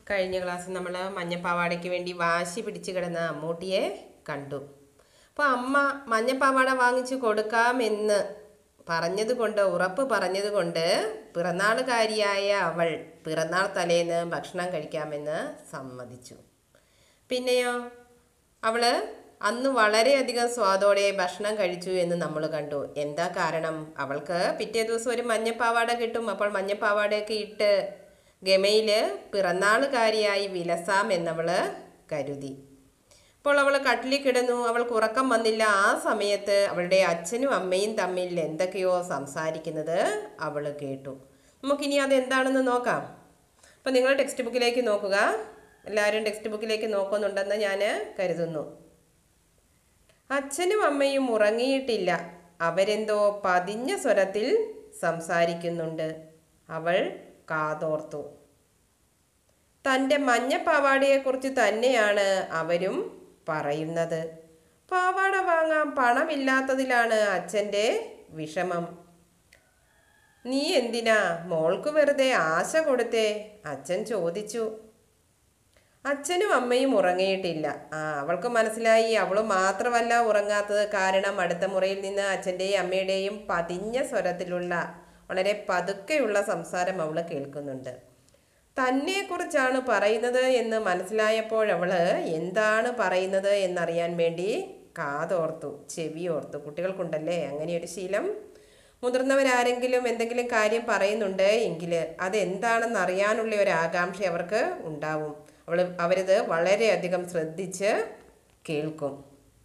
കഴിഞ്ഞ ക്ലാസ്സിൽ നമ്മൾ മഞ്ഞപ്പാവാടയ്ക്ക് വേണ്ടി വാശി പിടിച്ച് കിടന്ന അമ്മൂട്ടിയെ കണ്ടു അപ്പോൾ അമ്മ മഞ്ഞപ്പാവാട വാങ്ങിച്ചു കൊടുക്കാമെന്ന് പറഞ്ഞതുകൊണ്ട് ഉറപ്പ് പറഞ്ഞതുകൊണ്ട് പിറന്നാളുകാരിയായ അവൾ പിറന്നാൾ തലേന്ന് ഭക്ഷണം കഴിക്കാമെന്ന് സമ്മതിച്ചു പിന്നെയോ അവള് അന്ന് വളരെയധികം സ്വാദോടെ ഭക്ഷണം കഴിച്ചു എന്ന് നമ്മൾ കണ്ടു എന്താ കാരണം അവൾക്ക് പിറ്റേ ദിവസം ഒരു മഞ്ഞപ്പാവാട കിട്ടും അപ്പോൾ മഞ്ഞപ്പാവാടയൊക്കെ ഇട്ട് ഗമയിൽ പിറന്നാളുകാരിയായി വിലസാം എന്നവള് കരുതി അപ്പോൾ അവൾ കട്ടിലിൽ കിടന്നു അവൾക്ക് ഉറക്കം വന്നില്ല ആ സമയത്ത് അവളുടെ അച്ഛനും അമ്മയും തമ്മിൽ എന്തൊക്കെയോ സംസാരിക്കുന്നത് അവൾ കേട്ടു നമുക്കിനി അത് എന്താണെന്ന് നോക്കാം അപ്പോൾ നിങ്ങൾ ടെക്സ്റ്റ് ബുക്കിലേക്ക് നോക്കുക എല്ലാവരും ടെക്സ്റ്റ് ബുക്കിലേക്ക് നോക്കുന്നുണ്ടെന്ന് ഞാൻ കരുതുന്നു അച്ഛനും അമ്മയും ഉറങ്ങിയിട്ടില്ല അവരെന്തോ പതിഞ്ഞ സ്വരത്തിൽ സംസാരിക്കുന്നുണ്ട് അവൾ കാതോർത്തു തൻ്റെ മഞ്ഞ പാവാടയെക്കുറിച്ച് തന്നെയാണ് അവരും പറയുന്നത് പാവാട വാങ്ങാൻ പണമില്ലാത്തതിലാണ് അച്ഛൻ്റെ വിഷമം നീ എന്തിനാ മോൾക്ക് വെറുതെ ആശ കൊടുത്തേ അച്ഛൻ ചോദിച്ചു അച്ഛനും അമ്മയും ഉറങ്ങിയിട്ടില്ല ആ അവൾക്ക് മനസ്സിലായി അവൾ മാത്രമല്ല ഉറങ്ങാത്തത് കാരണം അടുത്ത മുറിയിൽ നിന്ന് അച്ഛൻ്റെയും അമ്മയുടെയും പതിഞ്ഞ സ്വരത്തിലുള്ള വളരെ പതുക്കെയുള്ള സംസാരം അവൾ കേൾക്കുന്നുണ്ട് തന്നെക്കുറിച്ചാണ് പറയുന്നത് എന്ന് മനസ്സിലായപ്പോഴവള് എന്താണ് പറയുന്നത് എന്നറിയാൻ വേണ്ടി കാതോർത്തു ചെവിയോർത്തു കുട്ടികൾക്കുണ്ടല്ലേ അങ്ങനെയൊരു ശീലം മുതിർന്നവരാരെങ്കിലും എന്തെങ്കിലും കാര്യം പറയുന്നുണ്ട് എങ്കിൽ അതെന്താണെന്ന് അറിയാനുള്ള ഒരു ആകാംക്ഷ അവർക്ക് ഉണ്ടാവും അവൾ അവരിത് വളരെയധികം ശ്രദ്ധിച്ച് കേൾക്കും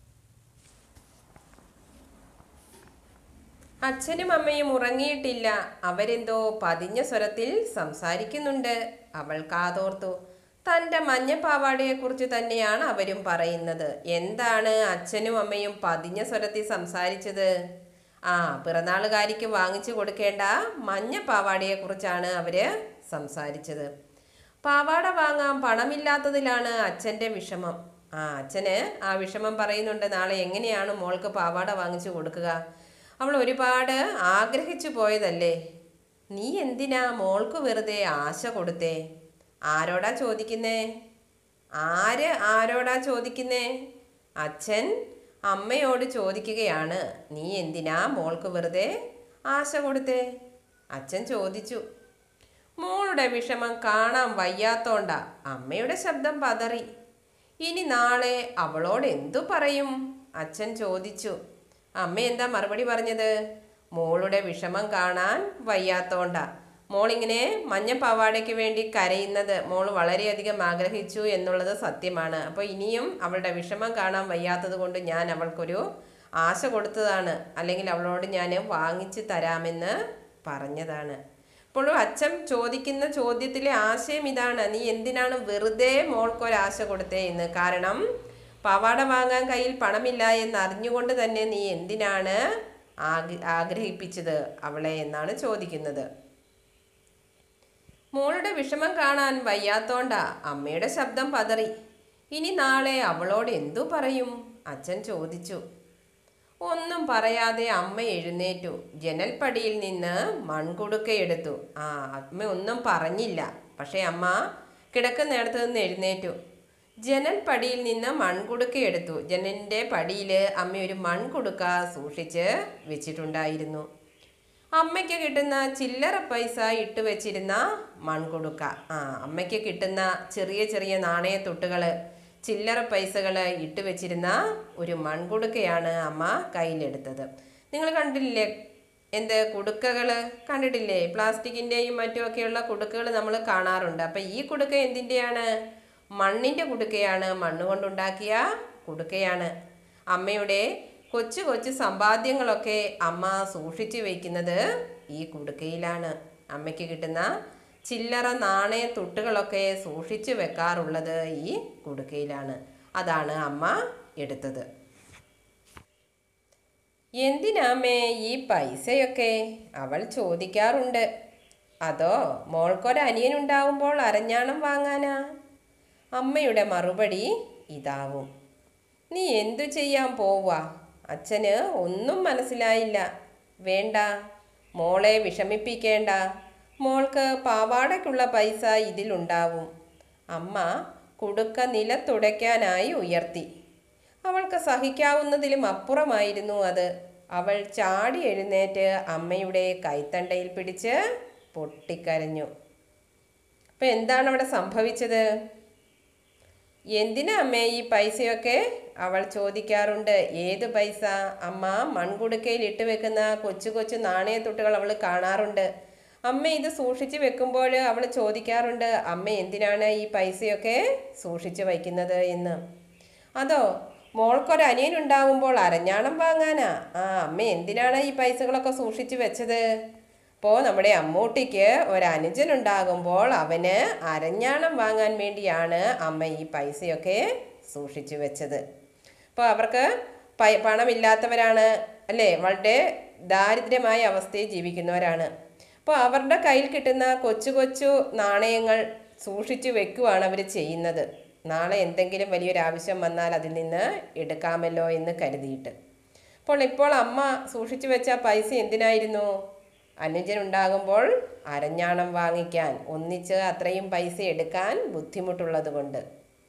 അച്ഛനും അമ്മയും ഉറങ്ങിയിട്ടില്ല അവരെന്തോ പതിഞ്ഞ സ്വരത്തിൽ സംസാരിക്കുന്നുണ്ട് അവൾ കാതോർത്തു തൻ്റെ മഞ്ഞപ്പാവാടയെക്കുറിച്ച് തന്നെയാണ് അവരും പറയുന്നത് എന്താണ് അച്ഛനും അമ്മയും പതിഞ്ഞ സ്വരത്തിൽ സംസാരിച്ചത് ആ പിറന്നാളുകാരിക്ക് വാങ്ങിച്ചു കൊടുക്കേണ്ട മഞ്ഞ പാവാടയെക്കുറിച്ചാണ് അവര് സംസാരിച്ചത് പാവാട വാങ്ങാൻ പണമില്ലാത്തതിലാണ് അച്ഛൻ്റെ വിഷമം ആ അച്ഛന് ആ വിഷമം പറയുന്നുണ്ട് നാളെ എങ്ങനെയാണ് മോൾക്ക് പാവാട വാങ്ങിച്ചു കൊടുക്കുക അവൾ ഒരുപാട് ആഗ്രഹിച്ചു പോയതല്ലേ നീ എന്തിനാ മോൾക്ക് വെറുതെ ആശ കൊടുത്തേ ആരോടാ ചോദിക്കുന്നേ ആര് ആരോടാ ചോദിക്കുന്നേ അച്ഛൻ അമ്മയോട് ചോദിക്കുകയാണ് നീ എന്തിനാ മോൾക്ക് വെറുതെ ആശ കൊടുത്തേ അച്ഛൻ ചോദിച്ചു മോളുടെ വിഷമം കാണാൻ വയ്യാത്തോണ്ടാ അമ്മയുടെ ശബ്ദം പതറി ഇനി നാളെ അവളോട് എന്തു പറയും അച്ഛൻ ചോദിച്ചു അമ്മ എന്താ മറുപടി പറഞ്ഞത് മോളുടെ വിഷമം കാണാൻ വയ്യാത്തോണ്ടാ മോളിങ്ങനെ മഞ്ഞ പാവാടയ്ക്ക് വേണ്ടി കരയുന്നത് മോൾ വളരെയധികം ആഗ്രഹിച്ചു എന്നുള്ളത് സത്യമാണ് അപ്പോൾ ഇനിയും അവളുടെ വിഷമം കാണാൻ വയ്യാത്തത് കൊണ്ട് ഞാൻ അവൾക്കൊരു ആശ കൊടുത്തതാണ് അല്ലെങ്കിൽ അവളോട് ഞാൻ വാങ്ങിച്ചു തരാമെന്ന് പറഞ്ഞതാണ് അപ്പോൾ അച്ഛൻ ചോദിക്കുന്ന ചോദ്യത്തിലെ ആശയം ഇതാണ് നീ എന്തിനാണ് വെറുതെ മോൾക്കൊരാശ കൊടുത്തേ എന്ന് കാരണം പാവാട വാങ്ങാൻ കയ്യിൽ പണമില്ല എന്ന് അറിഞ്ഞുകൊണ്ട് തന്നെ നീ എന്തിനാണ് ആഗ്രഹിപ്പിച്ചത് അവളെ എന്നാണ് ചോദിക്കുന്നത് മോളുടെ വിഷമം കാണാൻ വയ്യാത്തോണ്ടാ അമ്മയുടെ ശബ്ദം പതറി ഇനി നാളെ അവളോട് എന്തു പറയും അച്ഛൻ ചോദിച്ചു ഒന്നും പറയാതെ അമ്മ എഴുന്നേറ്റു ജനൽപ്പടിയിൽ നിന്ന് മൺകുടുക്കയെടുത്തു ആ അമ്മ ഒന്നും പറഞ്ഞില്ല പക്ഷേ അമ്മ കിടക്കുന്നിടത്ത് നിന്ന് എഴുന്നേറ്റു ജനൽപ്പടിയിൽ നിന്ന് മൺകുടുക്കയെടുത്തു ജനലിൻ്റെ പടിയിൽ അമ്മ ഒരു മൺകുടുക്ക സൂക്ഷിച്ച് വെച്ചിട്ടുണ്ടായിരുന്നു അമ്മയ്ക്ക് കിട്ടുന്ന ചില്ലറ പൈസ ഇട്ട് വെച്ചിരുന്ന മൺകുടുക്ക ആ അമ്മയ്ക്ക് കിട്ടുന്ന ചെറിയ ചെറിയ നാണയത്തൊട്ടുകൾ ചില്ലറ പൈസകൾ ഇട്ട് വെച്ചിരുന്ന ഒരു മൺകുടുക്കയാണ് അമ്മ കയ്യിലെടുത്തത് നിങ്ങൾ കണ്ടില്ലേ എന്ത് കുടുക്കകൾ കണ്ടിട്ടില്ലേ പ്ലാസ്റ്റിക്കിൻ്റെയും മറ്റുമൊക്കെയുള്ള കുടുക്കകൾ നമ്മൾ കാണാറുണ്ട് അപ്പം ഈ കുടുക്ക എന്തിൻ്റെയാണ് മണ്ണിൻ്റെ കുടുക്കയാണ് മണ്ണ് കൊണ്ടുണ്ടാക്കിയ കുടുക്കയാണ് അമ്മയുടെ കൊച്ചു കൊച്ചു സമ്പാദ്യങ്ങളൊക്കെ അമ്മ സൂക്ഷിച്ചു വയ്ക്കുന്നത് ഈ കുടുക്കയിലാണ് അമ്മയ്ക്ക് കിട്ടുന്ന ചില്ലറ നാണയ തുട്ടുകളൊക്കെ സൂക്ഷിച്ചു വെക്കാറുള്ളത് ഈ കുടുക്കയിലാണ് അതാണ് അമ്മ എടുത്തത് എന്തിനാമേ ഈ പൈസയൊക്കെ അവൾ ചോദിക്കാറുണ്ട് അതോ മോൾക്കൊരനിയനുണ്ടാവുമ്പോൾ അരഞ്ഞാണം വാങ്ങാനാ അമ്മയുടെ മറുപടി ഇതാവും നീ എന്തു ചെയ്യാൻ പോവാ അച്ഛന് ഒന്നും മനസ്സിലായില്ല വേണ്ട മോളെ വിഷമിപ്പിക്കേണ്ട മോൾക്ക് പാവാടയ്ക്കുള്ള പൈസ ഇതിലുണ്ടാവും അമ്മ കുടുക്ക നിലത്തുടയ്ക്കാനായി ഉയർത്തി അവൾക്ക് സഹിക്കാവുന്നതിലും അപ്പുറമായിരുന്നു അത് അവൾ ചാടി എഴുന്നേറ്റ് അമ്മയുടെ കൈത്തണ്ടയിൽ പിടിച്ച് പൊട്ടിക്കരഞ്ഞു അപ്പം എന്താണ് അവിടെ സംഭവിച്ചത് എന്തിനാ അമ്മേ ഈ പൈസയൊക്കെ അവൾ ചോദിക്കാറുണ്ട് ഏത് പൈസ അമ്മ മൺകുടുക്കയിൽ ഇട്ട് വെക്കുന്ന കൊച്ചു കൊച്ചു നാണയത്തുട്ടുകൾ അവൾ കാണാറുണ്ട് അമ്മ ഇത് സൂക്ഷിച്ച് വെക്കുമ്പോൾ അവൾ ചോദിക്കാറുണ്ട് അമ്മ എന്തിനാണ് ഈ പൈസയൊക്കെ സൂക്ഷിച്ച് വയ്ക്കുന്നത് എന്ന് അതോ മോൾക്കൊരു അനിയനുണ്ടാവുമ്പോൾ അരഞ്ഞാണം വാങ്ങാനാ ആ അമ്മ എന്തിനാണ് ഈ പൈസകളൊക്കെ സൂക്ഷിച്ച് വെച്ചത് ഇപ്പോൾ നമ്മുടെ അമ്മൂട്ടിക്ക് ഒരു അനുജനുണ്ടാകുമ്പോൾ അവന് അരഞ്ഞാണം വാങ്ങാൻ വേണ്ടിയാണ് അമ്മ ഈ പൈസയൊക്കെ സൂക്ഷിച്ചു വെച്ചത് അപ്പോൾ അവർക്ക് പൈ പണമില്ലാത്തവരാണ് അല്ലേ വളരെ ദാരിദ്ര്യമായ അവസ്ഥയിൽ ജീവിക്കുന്നവരാണ് അപ്പോൾ അവരുടെ കയ്യിൽ കിട്ടുന്ന കൊച്ചു കൊച്ചു നാണയങ്ങൾ സൂക്ഷിച്ചു വെക്കുവാണ് അവർ ചെയ്യുന്നത് നാളെ എന്തെങ്കിലും വലിയൊരു ആവശ്യം വന്നാൽ അതിൽ നിന്ന് എടുക്കാമല്ലോ എന്ന് കരുതിയിട്ട് അപ്പോൾ ഇപ്പോൾ അമ്മ സൂക്ഷിച്ചു വെച്ച പൈസ എന്തിനായിരുന്നു അനുജനുണ്ടാകുമ്പോൾ അരഞ്ഞാണം വാങ്ങിക്കാൻ ഒന്നിച്ച് അത്രയും പൈസ എടുക്കാൻ ബുദ്ധിമുട്ടുള്ളത് കൊണ്ട്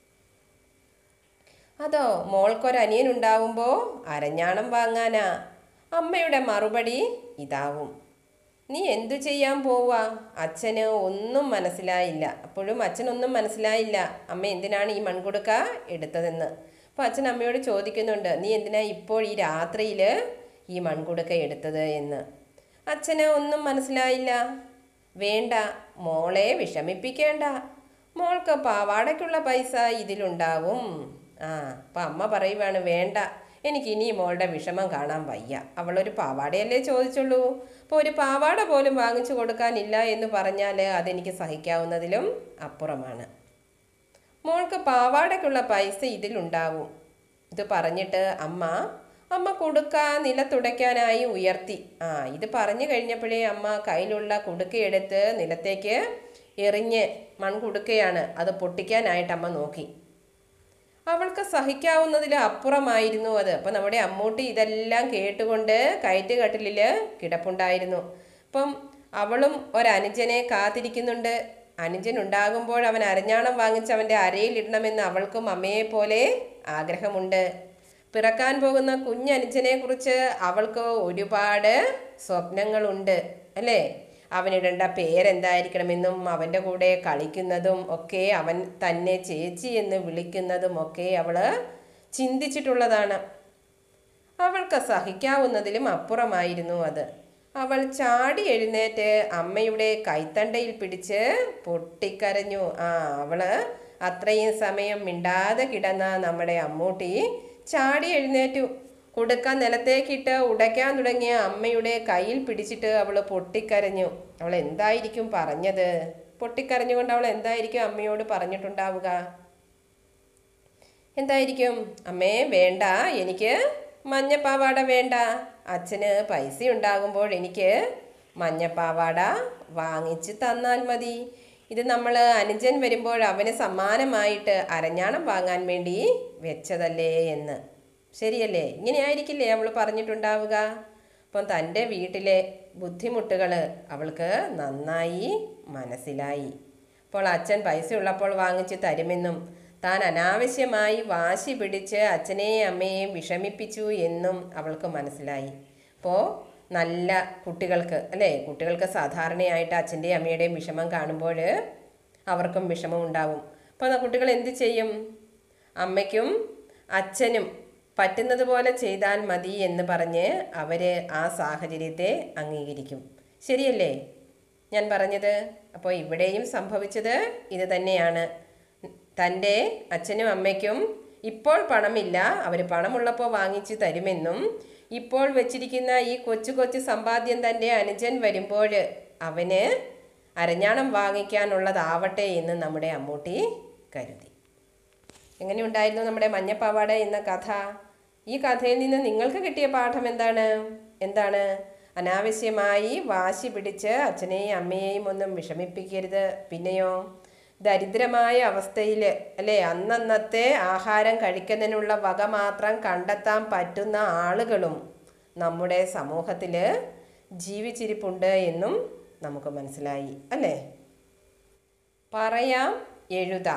അതോ മോൾക്കൊരനിയനുണ്ടാവുമ്പോൾ അരഞ്ഞാണം വാങ്ങാനാ അമ്മയുടെ മറുപടി ഇതാവും നീ എന്തു ചെയ്യാൻ പോവാ അച്ഛന് ഒന്നും മനസ്സിലായില്ല അപ്പോഴും അച്ഛനൊന്നും മനസ്സിലായില്ല അമ്മ എന്തിനാണ് ഈ മൺകുടുക്ക എടുത്തതെന്ന് അപ്പോൾ അച്ഛൻ അമ്മയോട് ചോദിക്കുന്നുണ്ട് നീ എന്തിനാ ഇപ്പോൾ ഈ രാത്രിയിൽ ഈ മൺകുടുക്ക എടുത്തത് എന്ന് അച്ഛന് ഒന്നും മനസ്സിലായില്ല വേണ്ട മോളെ വിഷമിപ്പിക്കേണ്ട മോൾക്ക് പാവാടയ്ക്കുള്ള പൈസ ഇതിലുണ്ടാവും ആ അപ്പം അമ്മ പറയുവാണ് വേണ്ട എനിക്ക് ഇനി മോളുടെ വിഷമം കാണാൻ വയ്യ അവളൊരു പാവാടയല്ലേ ചോദിച്ചുള്ളൂ അപ്പോൾ ഒരു പാവാട പോലും വാങ്ങിച്ചു കൊടുക്കാനില്ല എന്ന് പറഞ്ഞാൽ അതെനിക്ക് സഹിക്കാവുന്നതിലും അപ്പുറമാണ് മോൾക്ക് പാവാടയ്ക്കുള്ള പൈസ ഇതിലുണ്ടാവും ഇത് പറഞ്ഞിട്ട് അമ്മ അമ്മ കുടുക്ക നിലത്തുടയ്ക്കാനായി ഉയർത്തി ആ ഇത് പറഞ്ഞു കഴിഞ്ഞപ്പോഴേ അമ്മ കയ്യിലുള്ള കുടുക്കയെടുത്ത് നിലത്തേക്ക് എറിഞ്ഞ് മൺകുടുക്കയാണ് അത് പൊട്ടിക്കാനായിട്ട് അമ്മ നോക്കി അവൾക്ക് സഹിക്കാവുന്നതിൽ അപ്പുറമായിരുന്നു അത് അപ്പം നമ്മുടെ അമ്മൂട്ടി ഇതെല്ലാം കേട്ടുകൊണ്ട് കയറ്റുകട്ടിലിൽ കിടപ്പുണ്ടായിരുന്നു അപ്പം അവളും ഒരനുജനെ കാത്തിരിക്കുന്നുണ്ട് അനുജൻ ഉണ്ടാകുമ്പോൾ അവൻ അരഞ്ഞാണം വാങ്ങിച്ച് അവൻ്റെ അരയിലിടണമെന്ന് അവൾക്കും അമ്മയെ പോലെ ആഗ്രഹമുണ്ട് പിറക്കാൻ പോകുന്ന കുഞ്ഞനുജനെ കുറിച്ച് അവൾക്ക് ഒരുപാട് സ്വപ്നങ്ങളുണ്ട് അല്ലേ അവനിടേണ്ട പേരെന്തായിരിക്കണമെന്നും അവൻ്റെ കൂടെ കളിക്കുന്നതും ഒക്കെ അവൻ തന്നെ ചേച്ചി എന്ന് വിളിക്കുന്നതും ഒക്കെ അവള് ചിന്തിച്ചിട്ടുള്ളതാണ് അവൾക്ക് സഹിക്കാവുന്നതിലും അപ്പുറമായിരുന്നു അത് അവൾ ചാടി എഴുന്നേറ്റ് അമ്മയുടെ കൈത്തണ്ടയിൽ പിടിച്ച് പൊട്ടിക്കരഞ്ഞു ആ അവള് അത്രയും സമയം മിണ്ടാതെ കിടന്ന നമ്മുടെ അമ്മൂട്ടി ചാടി എഴുന്നേറ്റു കുടുക്ക നിലത്തേക്കിട്ട് ഉടയ്ക്കാൻ തുടങ്ങിയ അമ്മയുടെ കയ്യിൽ പിടിച്ചിട്ട് അവൾ പൊട്ടിക്കരഞ്ഞു അവൾ എന്തായിരിക്കും പറഞ്ഞത് പൊട്ടിക്കരഞ്ഞുകൊണ്ട് അവൾ എന്തായിരിക്കും അമ്മയോട് പറഞ്ഞിട്ടുണ്ടാവുക എന്തായിരിക്കും അമ്മേ വേണ്ട എനിക്ക് മഞ്ഞപ്പാവാട വേണ്ട അച്ഛന് പൈസ ഉണ്ടാകുമ്പോൾ എനിക്ക് മഞ്ഞപ്പാവാട വാങ്ങിച്ച് തന്നാൽ മതി ഇത് നമ്മൾ അനുജൻ വരുമ്പോൾ അവന് സമ്മാനമായിട്ട് അരഞ്ഞാണം വാങ്ങാൻ വേണ്ടി വെച്ചതല്ലേ എന്ന് ശരിയല്ലേ ഇങ്ങനെയായിരിക്കില്ലേ അവൾ പറഞ്ഞിട്ടുണ്ടാവുക അപ്പം തൻ്റെ വീട്ടിലെ ബുദ്ധിമുട്ടുകൾ അവൾക്ക് നന്നായി മനസ്സിലായി അപ്പോൾ അച്ഛൻ പൈസ ഉള്ളപ്പോൾ വാങ്ങിച്ച് തരുമെന്നും താൻ അനാവശ്യമായി വാശി പിടിച്ച് അച്ഛനെയും അമ്മയെയും വിഷമിപ്പിച്ചു എന്നും അവൾക്ക് മനസ്സിലായി അപ്പോൾ നല്ല കുട്ടികൾക്ക് അല്ലേ കുട്ടികൾക്ക് സാധാരണയായിട്ട് അച്ഛൻ്റെയും അമ്മയുടെയും വിഷമം കാണുമ്പോൾ അവർക്കും വിഷമം ഉണ്ടാവും അപ്പോൾ കുട്ടികൾ എന്ത് ചെയ്യും അമ്മയ്ക്കും അച്ഛനും പറ്റുന്നത് പോലെ ചെയ്താൽ മതി എന്ന് പറഞ്ഞ് അവർ ആ സാഹചര്യത്തെ അംഗീകരിക്കും ശരിയല്ലേ ഞാൻ പറഞ്ഞത് അപ്പോൾ ഇവിടെയും സംഭവിച്ചത് ഇത് തന്നെയാണ് തൻ്റെ അച്ഛനും അമ്മയ്ക്കും ഇപ്പോൾ പണമില്ല അവർ പണമുള്ളപ്പോൾ വാങ്ങിച്ചു തരുമെന്നും ഇപ്പോൾ വെച്ചിരിക്കുന്ന ഈ കൊച്ചു കൊച്ചു സമ്പാദ്യം തൻ്റെ അനുജൻ വരുമ്പോൾ അവന് അരഞ്ഞാണം വാങ്ങിക്കാനുള്ളതാവട്ടെ എന്ന് നമ്മുടെ അമ്മൂട്ടി കരുതി എങ്ങനെയുണ്ടായിരുന്നു നമ്മുടെ മഞ്ഞപ്പാവാട എന്ന കഥ ഈ കഥയിൽ നിന്ന് നിങ്ങൾക്ക് കിട്ടിയ പാഠം എന്താണ് എന്താണ് അനാവശ്യമായി വാശി പിടിച്ച് അച്ഛനെയും അമ്മയെയും ഒന്നും വിഷമിപ്പിക്കരുത് പിന്നെയോ ദരിദ്രമായ അവസ്ഥയിൽ അല്ലേ അന്നന്നത്തെ ആഹാരം കഴിക്കുന്നതിനുള്ള വക മാത്രം കണ്ടെത്താൻ പറ്റുന്ന ആളുകളും നമ്മുടെ സമൂഹത്തിൽ ജീവിച്ചിരിപ്പുണ്ട് എന്നും നമുക്ക് മനസ്സിലായി അല്ലേ പറയാം എഴുതാം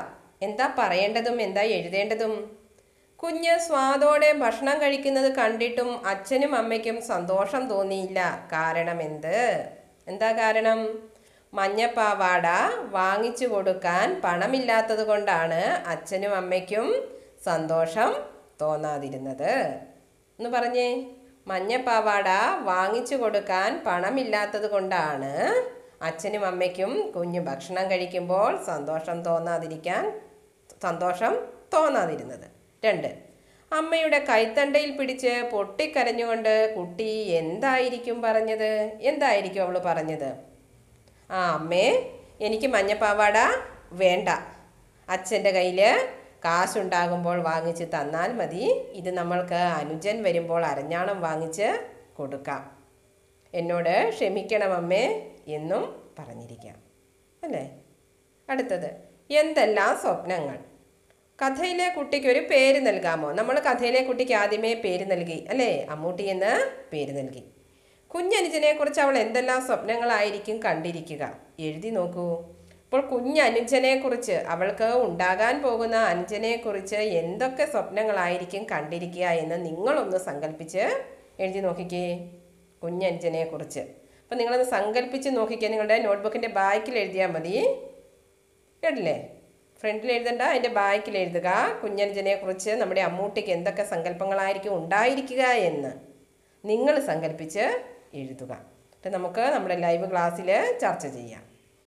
എന്താ പറയേണ്ടതും എന്താ എഴുതേണ്ടതും കുഞ്ഞ് സ്വാദോടെ ഭക്ഷണം കഴിക്കുന്നത് കണ്ടിട്ടും അച്ഛനും അമ്മയ്ക്കും സന്തോഷം തോന്നിയില്ല കാരണം എന്ത് എന്താ കാരണം മഞ്ഞപ്പാവാട വാങ്ങിച്ചു കൊടുക്കാൻ പണമില്ലാത്തത് കൊണ്ടാണ് അച്ഛനും അമ്മയ്ക്കും സന്തോഷം തോന്നാതിരുന്നത് എന്ന് പറഞ്ഞേ മഞ്ഞപ്പാവാട വാങ്ങിച്ചു കൊടുക്കാൻ പണമില്ലാത്തത് കൊണ്ടാണ് അച്ഛനും അമ്മയ്ക്കും കുഞ്ഞ് ഭക്ഷണം കഴിക്കുമ്പോൾ സന്തോഷം തോന്നാതിരിക്കാൻ സന്തോഷം തോന്നാതിരുന്നത് രണ്ട് അമ്മയുടെ കൈത്തണ്ടയിൽ പിടിച്ച് പൊട്ടിക്കരഞ്ഞുകൊണ്ട് കുട്ടി എന്തായിരിക്കും പറഞ്ഞത് എന്തായിരിക്കും അവൾ പറഞ്ഞത് ആ അമ്മേ എനിക്ക് മഞ്ഞപ്പാവാട വേണ്ട അച്ഛൻ്റെ കയ്യിൽ കാശുണ്ടാകുമ്പോൾ വാങ്ങിച്ച് തന്നാൽ മതി ഇത് നമ്മൾക്ക് അനുജൻ വരുമ്പോൾ അരഞ്ഞാണം വാങ്ങിച്ച് കൊടുക്കാം എന്നോട് ക്ഷമിക്കണം അമ്മേ എന്നും പറഞ്ഞിരിക്കാം അല്ലേ അടുത്തത് എന്തെല്ലാം സ്വപ്നങ്ങൾ കഥയിലെ കുട്ടിക്ക് ഒരു പേര് നൽകാമോ നമ്മൾ കഥയിലെ കുട്ടിക്ക് ആദ്യമേ പേര് നൽകി അല്ലേ അമ്മൂട്ടി എന്ന് പേര് നൽകി കുഞ്ഞനുജനെ കുറിച്ച് അവൾ എന്തെല്ലാം സ്വപ്നങ്ങളായിരിക്കും കണ്ടിരിക്കുക എഴുതി നോക്കൂ ഇപ്പോൾ കുഞ്ഞനുജനെ കുറിച്ച് അവൾക്ക് ഉണ്ടാകാൻ പോകുന്ന അനുജനെ കുറിച്ച് എന്തൊക്കെ സ്വപ്നങ്ങളായിരിക്കും കണ്ടിരിക്കുക എന്ന് നിങ്ങളൊന്ന് സങ്കല്പിച്ച് എഴുതി നോക്കിക്കേ കുഞ്ഞനുജനെ കുറിച്ച് അപ്പം നിങ്ങളൊന്ന് സങ്കല്പിച്ച് നോക്കിക്കേ നിങ്ങളുടെ നോട്ട്ബുക്കിൻ്റെ ബാക്കിൽ എഴുതിയാൽ മതി കേട്ടില്ലേ ഫ്രണ്ടിൽ എഴുതണ്ട അതിൻ്റെ ബാക്കിൽ എഴുതുക കുഞ്ഞനുജനെ കുറിച്ച് നമ്മുടെ അമ്മൂട്ടിക്ക് എന്തൊക്കെ സങ്കല്പങ്ങളായിരിക്കും ഉണ്ടായിരിക്കുക എന്ന് നിങ്ങൾ സങ്കല്പിച്ച് എഴുതുക എന്നിട്ട് നമുക്ക് നമ്മുടെ ലൈവ് ക്ലാസ്സിൽ ചർച്ച ചെയ്യാം